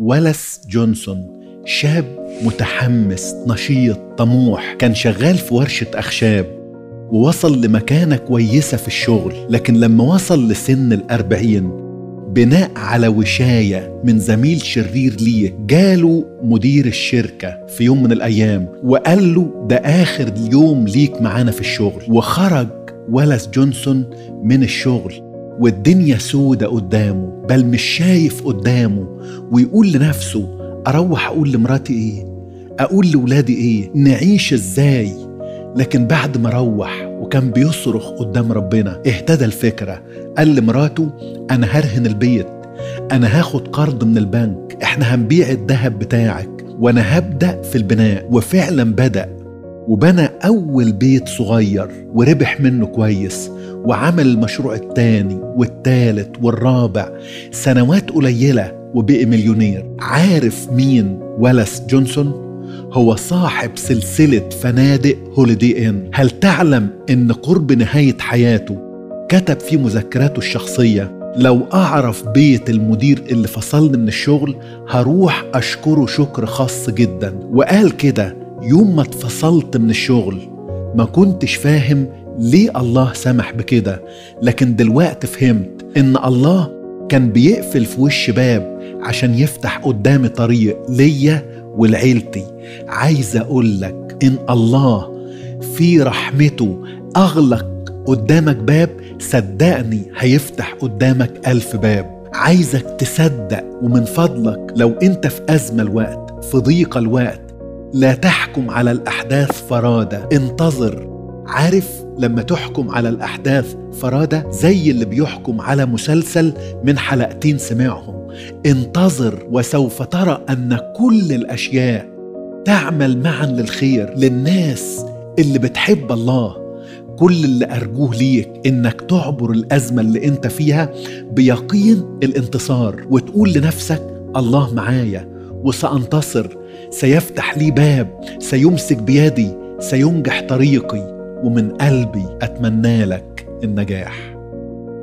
ولس جونسون شاب متحمس نشيط طموح كان شغال في ورشة أخشاب ووصل لمكانة كويسة في الشغل لكن لما وصل لسن الأربعين بناء على وشاية من زميل شرير ليه جاله مدير الشركة في يوم من الأيام وقال له ده آخر يوم ليك معانا في الشغل وخرج ولس جونسون من الشغل والدنيا سودة قدامه بل مش شايف قدامه ويقول لنفسه أروح أقول لمراتي إيه أقول لولادي إيه نعيش إزاي لكن بعد ما روح وكان بيصرخ قدام ربنا اهتدى الفكرة قال لمراته أنا هرهن البيت أنا هاخد قرض من البنك إحنا هنبيع الذهب بتاعك وأنا هبدأ في البناء وفعلا بدأ وبنى أول بيت صغير وربح منه كويس وعمل المشروع التاني والتالت والرابع سنوات قليلة وبقي مليونير عارف مين ولس جونسون؟ هو صاحب سلسلة فنادق هوليدي إن هل تعلم أن قرب نهاية حياته كتب في مذكراته الشخصية لو أعرف بيت المدير اللي فصلني من الشغل هروح أشكره شكر خاص جدا وقال كده يوم ما اتفصلت من الشغل ما كنتش فاهم ليه الله سمح بكده لكن دلوقتي فهمت ان الله كان بيقفل في وش باب عشان يفتح قدامي طريق ليا ولعيلتي عايز اقول لك ان الله في رحمته اغلق قدامك باب صدقني هيفتح قدامك ألف باب عايزك تصدق ومن فضلك لو انت في أزمة الوقت في ضيق الوقت لا تحكم على الأحداث فرادة انتظر عارف لما تحكم على الأحداث فرادة زي اللي بيحكم على مسلسل من حلقتين سمعهم انتظر وسوف ترى أن كل الأشياء تعمل معا للخير للناس اللي بتحب الله كل اللي أرجوه ليك إنك تعبر الأزمة اللي أنت فيها بيقين الانتصار وتقول لنفسك الله معايا وسأنتصر سيفتح لي باب سيمسك بيدي سينجح طريقي ومن قلبي أتمنى لك النجاح